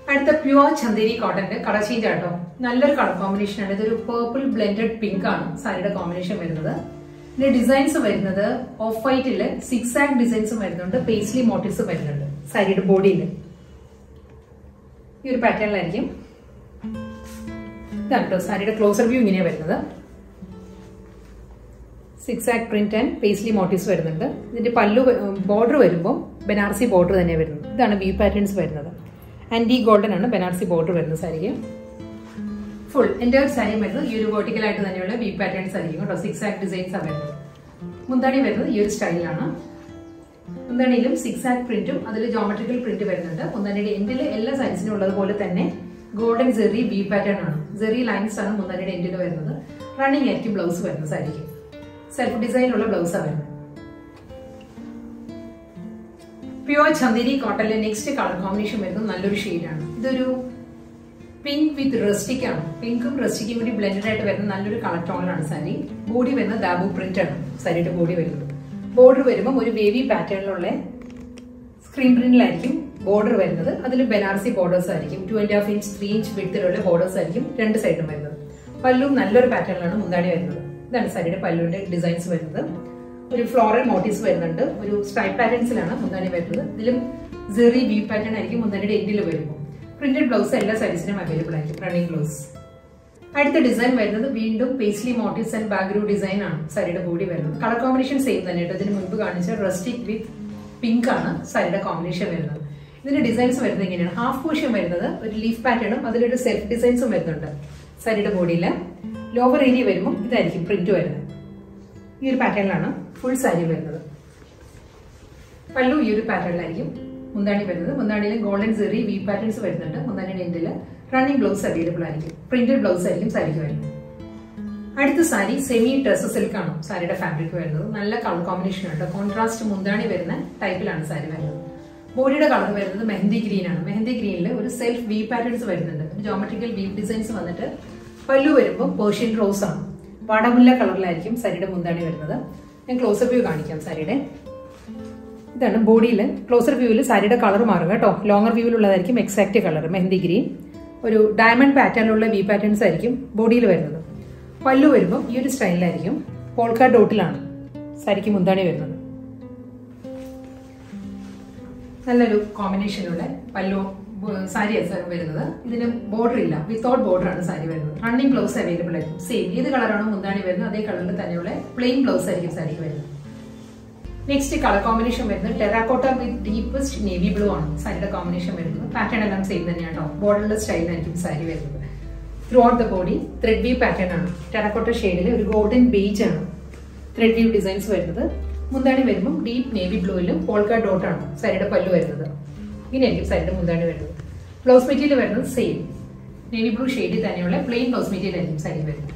അടുത്ത പ്യുവർ ചന്ദേരി കോട്ടന്റെ colour change ആട്ടോ നല്ലൊരു കളർ കോമ്പിനേഷൻ ആണ് ഇതൊരു പേർപ്പിൾ ബ്ലെൻഡഡ് പിങ്ക് ആണ് സാരിയുടെ കോമ്പിനേഷൻ വരുന്നത് ഇതിന്റെ ഡിസൈൻസ് വരുന്നത് ഓഫ് വൈറ്റില് സിക്സ് ആക് ഡിസൈൻസും വരുന്നുണ്ട് പേസ്ലി മോട്ടീവ്സും വരുന്നുണ്ട് സാരിയുടെ ബോഡിയിൽ ഈ ഒരു പാറ്റേണിലായിരിക്കും ഇതാണ് കേട്ടോ സാരിയുടെ ക്ലോസർ വ്യൂ ഇങ്ങനെയാണ് വരുന്നത് സിക്സ് ആക് പ്രിന്റ് ആൻഡ് പേസ്ലി മോട്ടീവ്സ് വരുന്നുണ്ട് ഇതിന്റെ പല്ലു ബോർഡർ വരുമ്പോൾ ബനാറസി ബോർഡർ തന്നെ വരുന്നത് ഇതാണ് വ്യൂ പാറ്റേൺസ് വരുന്നത് ആൻറ്റി ഗോൾഡൻ ആണ് ബനാറസി ബോർഡർ വരുന്നത് സാരിക്ക് ഫുൾ എൻ്റെ ഒരു സാരി വരുന്നത് ഈ ഒരു vertical ആയിട്ട് തന്നെയുള്ള വി പാറ്റേൺസ് ആയിരിക്കും കേട്ടോ സിക്സ് ആക് ഡിസൈൻസ് ആണ് വരുന്നത് മുന്താണി വരുന്നത് ഈ ഒരു സ്റ്റൈലാണ് മുന്താണിയിലും സിക്സ് ആക് പ്രിന്റും അതിൽ ജോമെട്രിക്കൽ പ്രിന്റ് വരുന്നുണ്ട് മുന്താണിയുടെ എൻഡിൽ എല്ലാ സൈസിനും ഉള്ളതുപോലെ തന്നെ ഗോൾഡൻ ജെറി വി പാറ്റേൺ ആണ് ജെറി ലൈൻസ് ആണ് മുന്താണിയുടെ എൻഡിൽ വരുന്നത് റണ്ണിങ് ആയിരിക്കും ബ്ലൗസ് വരുന്നത് സാരിക്ക് സെൽഫ് ഡിസൈനിലുള്ള ബ്ലൗസാണ് വരുന്നത് പ്യുവർ ചന്ദേരി കോട്ടണിലെ നെക്സ്റ്റ് കളർ കോമ്പിനേഷൻ വരുന്നത് നല്ലൊരു ഷെയ്ഡാണ് ഇതൊരു പിങ്ക് വിത്ത് റെസ്റ്റിക് ആണ് പിങ്കും റെസ്റ്റിക്കും കൂടി ബ്ലെൻഡഡ് ആയിട്ട് വരുന്ന നല്ലൊരു കളർ ടോണിലാണ് സാരി ബോഡി വരുന്നത് ദാബു പ്രിന്റ് ആണ് സാരിയുടെ ബോഡി വരുന്നത് ബോർഡർ വരുമ്പോൾ ഒരു വേവി പാറ്റേണിലുള്ള സ്ക്രീൻ പ്രിന്റിലായിരിക്കും ബോർഡർ വരുന്നത് അതിൽ ബനാറസി ബോർഡേഴ്സ് ആയിരിക്കും two and half inch three inch വിടത്തിലുള്ള ബോർഡേഴ്സ് ആയിരിക്കും രണ്ട് സൈഡും വരുന്നത് പല്ലും നല്ലൊരു പാറ്റേണിലാണ് മുന്താണി വരുന്നത് ഇതാണ് സാരിയുടെ പല്ലുവിന്റെ ഡിസൈൻസ് വരുന്നത് ഒരു ഫ്ലോറൽ മോട്ടീവ്സ് വരുന്നുണ്ട് ഒരു സ്ട്രൈപ്പ് പാറ്റേൺസിലാണ് മുന്താണി വരുന്നത് ഇതിലും ജെറി വി പാറ്റേൺ ആയിരിക്കും മുന്താണിയുടെ എൻഡിൽ വരുമ്പോൾ പ്രിന്റഡ് ബ്ലൗസ് എല്ലാ സൈസിനും അവൈലബിൾ ആയിരിക്കും റണ്ണിങ് ബ്ലൗസ് അടുത്ത ഡിസൈൻ വരുന്നത് വീണ്ടും paisley motifs and Bagru design ആണ് സാരിയുടെ ബോഡി വരുന്നത് കളർ കോമ്പിനേഷൻ സെയിം തന്നെ കേട്ടോ ഇതിന് മുൻപ് കാണിച്ച റസ്റ്റിക് വിത്ത് പിങ്ക് ആണ് സാരിയുടെ കോമ്പിനേഷൻ വരുന്നത് ഇതിന്റെ ഡിസൈൻസ് വരുന്നത് ഇങ്ങനെയാണ് ഹാഫ് പോർഷൻ വരുന്നത് ഒരു ലീഫ് പാറ്റേണും അതിലൊരു സെൽഫ് ഡിസൈൻസും വരുന്നുണ്ട് സാരിയുടെ ബോഡിയിൽ ലോവർ ഏരിയ വരുമ്പോൾ ഇതായിരിക്കും പ്രിന്റ് വരുന്നത് ഈ ഒരു പാറ്റേണിലാണ് ഫുൾ സാരി വരുന്നത് പല്ലു ഈ ഒരു പാറ്റേണിലായിരിക്കും മുന്താണി വരുന്നത് മുന്താണിയിൽ ഗോൾഡൻ സെറി വി പാറ്റേൺസ് വരുന്നുണ്ട് മുന്താണിയുടെ എൻഡിൽ റണ്ണിങ് ബ്ലൗസ് അവൈലബിൾ ആയിരിക്കും പ്രിന്റഡ് ബ്ലൗസ് ആയിരിക്കും സാരിക്ക് വരുന്നത് അടുത്ത സാരി സെമി ഡ്രസ് സിൽക്ക് ആണ് സാരിയുടെ ഫാബ്രിക് വരുന്നത് നല്ല കളർ കോമ്പിനേഷൻ ആണ് കോൺട്രാസ്റ്റ് മുന്താണി വരുന്ന ടൈപ്പിലാണ് സാരി വരുന്നത് ബോഡിയുടെ കളർ വരുന്നത് മെഹന്തി ഗ്രീൻ ആണ് മെഹന്തി ഗ്രീനിൽ ഒരു സെൽഫ് വി പാറ്റേൺസ് വരുന്നുണ്ട് ജോമെട്രിക്കൽ വി ഡിസൈൻസ് വന്നിട്ട് പല്ലു വരുമ്പോൾ പേർഷ്യൻ റോസ് ആണ് വാടമുല്ല കളറിലായിരിക്കും സാരിയുടെ മുന്താണി വരുന്നത് ഞാൻ ക്ലോസർ വ്യൂ കാണിക്കാം സാരിയുടെ ഇതാണ് ബോഡിയിൽ ക്ലോസർ വ്യൂവിൽ സാരിയുടെ കളർ മാറും കേട്ടോ ലോങ്ങർ വ്യൂവിലുള്ളതായിരിക്കും എക്സാക്റ്റ് കളർ മെഹന്തി ഗ്രീൻ ഒരു ഡയമണ്ട് പാറ്റേണിലുള്ള വി പാറ്റേൺസ് ആയിരിക്കും ബോഡിയിൽ വരുന്നത് പല്ലു വരുമ്പോൾ ഈ ഒരു സ്റ്റൈലിലായിരിക്കും പോൾക്കാ ഡോട്ടിലാണ് സാരിക്ക് മുന്താണി വരുന്നത് നല്ലൊരു കോമ്പിനേഷനുള്ള പല്ലു സാരി വരുന്നത് ഇതിന് ബോർഡർ ഇല്ല വിത്തൗട്ട് ബോർഡർ ആണ് സാരി വരുന്നത് റണ്ണിങ് ബ്ലൗസ് അവൈലബിൾ ആയിരിക്കും സെയിം ഏത് കളറാണോ മുന്താണി വരുന്നത് അതേ കളറിൽ തന്നെയുള്ള പ്ലെയിൻ ബ്ലൗസ് ആയിരിക്കും സാരിക്ക് വരുന്നത് നെക്സ്റ്റ് കളർ കോമ്പിനേഷൻ വരുന്നത് terracotta with deepest navy blue ആണ് സാരിയുടെ കോമ്പിനേഷൻ വരുന്നത് പാറ്റേൺ എല്ലാം സെയിം തന്നെയാണ് കേട്ടോ ബോർഡറിലെ സ്റ്റൈലിനായിരിക്കും സാരി വരുന്നത് throughout the body thread weave pattern ആണ് ടെറാക്കോട്ട ഷെയ്ഡിൽ ഒരു ഗോൾഡൻ ബേജ് ആണ് ത്രെഡ് വ്യൂ ഡിസൈൻസ് വരുന്നത് മുന്താണി വരുമ്പോൾ ഡീപ്പ് നേവി ബ്ലൂവിലും പോൾക്ക ഡോട്ട് ആണ് സാരിയുടെ പല്ലു വരുന്നത് ഇങ്ങനെയായിരിക്കും സാരിയുടെ മുന്താണി വരുന്നത് ബ്ലൗസ് മെറ്റീരിയൽ വരുന്നത് സെയിം നേവി ബ്ലൂ ഷെയ്ഡിൽ തന്നെയുള്ള പ്ലെയിൻ ബ്ലൗസ് മെറ്റീരിയൽ ആയിരിക്കും സാരി വരുന്നത്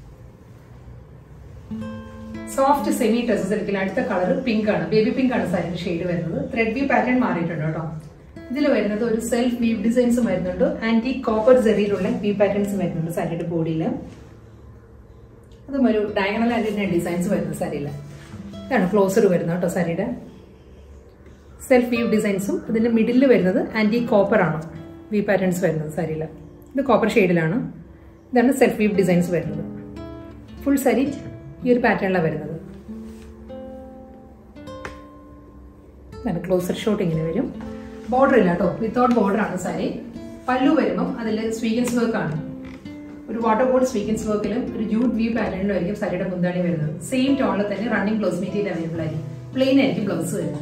സോഫ്റ്റ് സെമി ഡ്രസ് സിൽക്കിൽ അടുത്ത കളർ പിങ്ക് ആണ് ബേബി പിങ്ക് ആണ് സാരിയുടെ ഷെയ്ഡ് വരുന്നത് ത്രെഡ് വ്യൂ പാറ്റേൺ മാറിയിട്ടുണ്ട് കേട്ടോ ഇതിൽ വരുന്നത് ഒരു സെൽഫ് വീവ് ഡിസൈൻസും വരുന്നുണ്ട് ആന്റി കോപ്പർ ജെറിയിലുള്ള വ്യൂ പാറ്റേൺസ് വരുന്നുണ്ട് സാരിയുടെ ബോഡിയിൽ അതും ഒരു ഡയഗണൽ ആയിട്ട് ഡിസൈൻസ് വരുന്നു സാരിയിൽ ഇതാണ് ക്ലോസർ വരുന്നത് കേട്ടോ സാരിയുടെ സെൽഫ് വീവ് ഡിസൈൻസും ഇതിന്റെ മിഡിൽ വരുന്നത് ആന്റി കോപ്പർ ആണ് വി പാറ്റേൺസ് വരുന്നത് സാരിയിൽ ഇത് കോപ്പർ ഷെയ്ഡിലാണ് ഇതാണ് സെൽഫ് വീവ് ഡിസൈൻസ് വരുന്നത് ഫുൾ സാരി ഈ ഒരു പാറ്റേണിലാണ് വരുന്നത് ഇതാണ് ക്ലോസർ ഷോട്ട് ഇങ്ങനെ വരും ബോർഡർ ഇല്ല കേട്ടോ വിത്തൗട്ട് ബോർഡർ ആണ് സാരി പല്ലു വരുമ്പം അതിൽ സ്വീക്കൻസ് വർക്ക് ആണ് ഒരു വാട്ടർ ബോർഡ് സ്വീക്കൻസ് വർക്കിലും ഒരു ജൂട്ട് വ്യൂ പാറ്റേണിലും ആയിരിക്കും സാരിയുടെ മുന്താണി വരുന്നത് സെയിം ടോണിൽ തന്നെ റണ്ണിങ് ബ്ലൗസ് മെറ്റീരിയൽ അവൈലബിൾ ആയിരിക്കും പ്ലെയിൻ ആയിരിക്കും ബ്ലൗസ് വരുന്നത്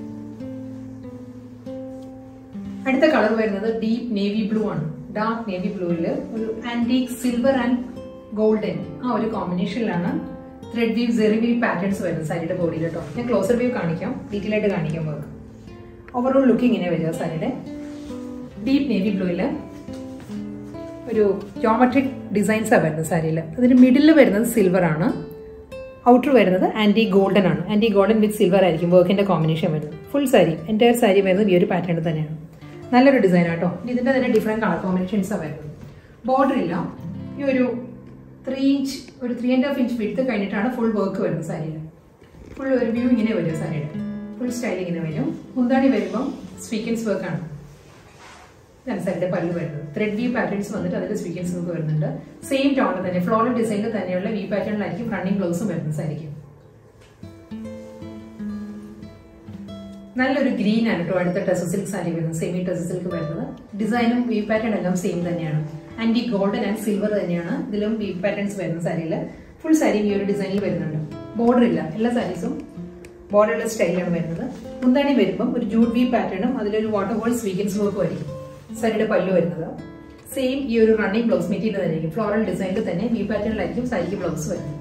അടുത്ത കളർ വരുന്നത് ഡീപ്പ് നേവി ബ്ലൂ ആണ് ഡാർക്ക് നേവി ബ്ലൂവിൽ ഒരു ആന്റീക് സിൽവർ ആൻഡ് ഗോൾഡൻ ആ ഒരു കോമ്പിനേഷനിലാണ് thread weave zari weave patterns വരുന്നത് സാരിയുടെ ബോഡിയിൽ കേട്ടോ ഞാൻ ക്ലോസർ വ്യൂ കാണിക്കാം ഡീറ്റെയിൽ ആയിട്ട് കാണിക്കാൻ പോകും ഓവറോൾ ലുക്ക് ഇങ്ങനെ വരിക സാരിയുടെ ഡീപ്പ് നേവി ബ്ലൂവിൽ ഒരു ജോമെട്രിക് ഡിസൈൻസാണ് വരുന്നത് സാരിയിൽ അതിന് മിഡിൽ വരുന്നത് സിൽവർ ആണ് ഔട്ടർ വരുന്നത് ആന്റി ഗോൾഡൻ ആണ് ആന്റി ഗോൾഡൻ വിത്ത് സിൽവർ ആയിരിക്കും വർക്കിന്റെ കോമ്പിനേഷൻ വരുന്നത് ഫുൾ സാരി എൻ്റയർ സാരി വരുന്നത് ഈ ഒരു പാറ്റേൺ തന്നെയാണ് നല്ലൊരു ഡിസൈൻ ആട്ടോ ഇതിന്റെ തന്നെ ഡിഫറെന്റ് കളർ കോമ്പിനേഷൻസാണ് വരുന്നത് ബോർഡർ ഇല്ല ഈ ഒരു ത്രീ ഇഞ്ച് ഒരു ത്രീ ആൻഡ് ഹാഫ് ഇഞ്ച് വിടുത്ത് കഴിഞ്ഞിട്ടാണ് ഫുൾ വർക്ക് വരുന്നത് സാരിയിൽ ഫുൾ ഒരു വ്യൂ ഇങ്ങനെ വരും സാരിയുടെ ഫുൾ സ്റ്റൈൽ ഇങ്ങനെ വരും മുന്താണി വരുമ്പം സ്വീക്കൻസ് വർക്കാണ് ഇതാണ് സാരിയുടെ പല്ല് വരുന്നത് ത്രെഡ് വി പാറ്റേൺസ് വന്നിട്ട് അതിൽ സ്വീക്കൻസ് നമുക്ക് വരുന്നുണ്ട് സെയിം ടോണിൽ തന്നെ ഫ്ലോറൽ ഡിസൈനിൽ തന്നെയുള്ള വി പാറ്റേണിലായിരിക്കും റണ്ണിങ് ബ്ലൗസും വരുന്നത് സാരിക്കും നല്ലൊരു ഗ്രീൻ ആണ് കേട്ടോ അടുത്ത ടെസ സിൽക്ക് സാരി വരുന്നത് സെമി ടെസ സിൽക്ക് വരുന്നത് ഡിസൈനും വി പാറ്റേൺ എല്ലാം സെയിം തന്നെയാണ് ആൻഡ് ഈ ഗോൾഡൻ ആൻഡ് സിൽവർ തന്നെയാണ് ഇതിലും വി പാറ്റേൺസ് വരുന്ന സാരിയിൽ ഫുൾ സാരി ഈ ഒരു ഡിസൈനിൽ വരുന്നുണ്ട് ബോർഡർ ഇല്ല എല്ലാ സാരീസും ബോർഡറുള്ള സ്റ്റൈലാണ് വരുന്നത് മുന്താണി വരുമ്പം ഒരു ജൂഡ് വി പാറ്റേണും അതിലൊരു വാട്ടർ ബോൾ സ്വീക്കൻസ് വർക്കും ആയിരിക്കും സാരിയുടെ പല്ലു വരുന്നത് സെയിം ഈ ഒരു റണ്ണിങ് ബ്ലൗസ് മെറ്റീരിയൽ തന്നെയായിരിക്കും ഫ്ലോറൽ ഡിസൈനിൽ തന്നെ വി പാറ്റേണിലായിരിക്കും സാരിക്ക് ബ്ലൗസ് വരുന്നത്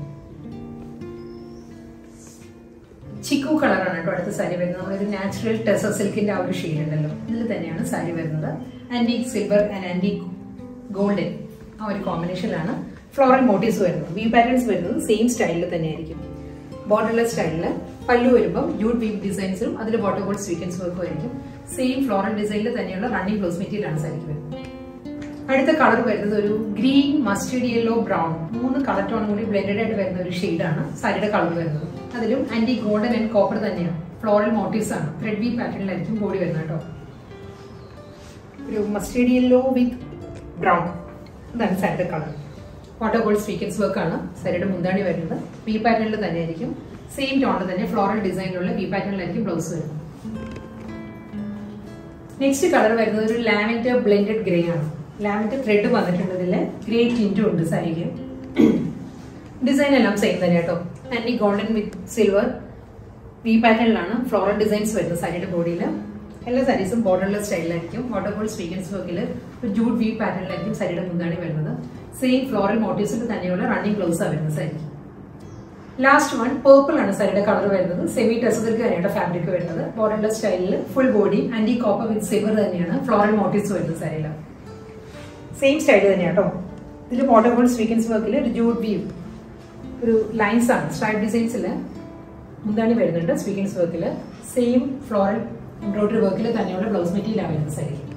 ചിക്കു കളറാണ് കേട്ടോ അടുത്ത സാരി വരുന്നത് നമ്മളൊരു നാച്ചുറൽ ടെസ സിൽക്കിന്റെ ആ ഒരു ഷെയ്ഡ് ഉണ്ടല്ലോ ഇതിൽ തന്നെയാണ് സാരി വരുന്നത് antique silver and antique golden ആ ഒരു കോമ്പിനേഷനിലാണ് ഫ്ലോറൽ മോട്ടീവ്സ് വരുന്നത് വി പാറ്റേൺസ് വരുന്നത് സെയിം സ്റ്റൈലിൽ തന്നെയായിരിക്കും ബോർഡർലെസ് സ്റ്റൈലിൽ പല്ലു വരുമ്പോൾ ജൂഡ് വീവ് ഡിസൈൻസിലും അതിൽ വാട്ടർ ബോൾ സ്വീക്കൻസ് വർക്കും ആയിരിക്കും സെയിം ഫ്ലോറൽ ഡിസൈനിൽ തന്നെയുള്ള റണ്ണിങ് ബ്ലൗസ് മെറ്റീരിയൽ ആണ് സാരിക്ക് വരുന്നത് അടുത്ത കളർ വരുന്നത് ഒരു ഗ്രീൻ മസ്റ്റേഡ് യെല്ലോ ബ്രൗൺ മൂന്ന് കളർ ടോൺ കൂടി ബ്ലെൻഡഡ് ആയിട്ട് വരുന്ന ഒരു ഷെയ്ഡാണ് സാരിയുടെ കളർ വരുന്നത് അതിലും ആന്റി ഗോൾഡൻ ആൻഡ് കോപ്പർ തന്നെയാണ് ഫ്ലോറൽ മോട്ടീവ്സ് ആണ് ത്രെഡ് വി പാറ്റേണിലായിരിക്കും ബോഡി വരുന്നത് കേട്ടോ ഒരു മസ്റ്റേഡ് യെല്ലോ വിത്ത് ബ്രൗൺ ഇതാണ് സാരിയുടെ colour water gold sequins work ആണ് സാരിയുടെ മുന്താണി വരുന്നത് വി പാറ്റേണിൽ തന്നെ ആയിരിക്കും സെയിം ടോണിൽ തന്നെ ഫ്ലോറൽ ഡിസൈനിലുള്ള വി പാറ്റേണിലായിരിക്കും ബ്ലൗസ് വരുന്നത് നെക്സ്റ്റ് കളർ വരുന്നത് ഒരു ലാവൻഡർ ബ്ലെൻഡഡ് ഗ്രേ ആണ് ലാവൻഡർ ത്രെഡ് വന്നിട്ടുണ്ട് ഇതിൽ ഗ്രേ ടിൻറ്റും ഉണ്ട് സാരിക്ക് ഡിസൈൻ എല്ലാം സെയിം തന്നെ കേട്ടോ antique golden with silver weave പാറ്റേണിലാണ് ഫ്ലോറൽ ഡിസൈൻസ് വരുന്നത് സാരിയുടെ ബോഡിയിൽ എല്ലാ സാരീസും ബോർഡർലെസ് സ്റ്റൈലിലായിരിക്കും വാട്ടർ ബോൾ സ്വീക്കൻസ് വർക്കിൽ ഒരു ജൂഡ് വി പാറ്റേണിലായിരിക്കും സാരിയുടെ മുന്താണി വരുന്നത് സെയിം ഫ്ലോറൽ മോട്ടീവ്സിൽ തന്നെയുള്ള റണ്ണിങ് ഗ്ലൗസാണ് വരുന്നത് സാരിക്ക് ലാസ്റ്റ് വൺ പേർപ്പിൾ ആണ് സാരിയുടെ കളർ വരുന്നത് സെമി ടെസർക്ക് തന്നെയാണ് ഫാബ്രിക് വരുന്നത് ബോർഡർലെസ് സ്റ്റൈലിൽ ഫുൾ ബോഡി ആന്റി കോപ്പർ വിത്ത് സിൽവർ തന്നെയാണ് ഫ്ലോറൽ മോട്ടീവ്സ് വരുന്നത് സാരിയിൽ സെയിം സ്റ്റൈൽ തന്നെയാണ് കേട്ടോ ഇതിൽ വാട്ടർ ബോൾ സ്വീക്കൻസ് വർക്കിൽ ഒരു ജൂഡ് വ്യൂ ഒരു ലൈൻസ് ആണ് സ്ട്രൈപ്പ് ഡിസൈൻസിൽ മുന്താണി വരുന്നുണ്ട് സ്വീക്കൻസ് വർക്കിൽ സെയിം ഫ്ലോറൽ എംബ്രോയിഡറി വർക്കിൽ തന്നെയുള്ള ബ്ലൗസ് മെറ്റീരിയലാണ് വരുന്നത് സാരി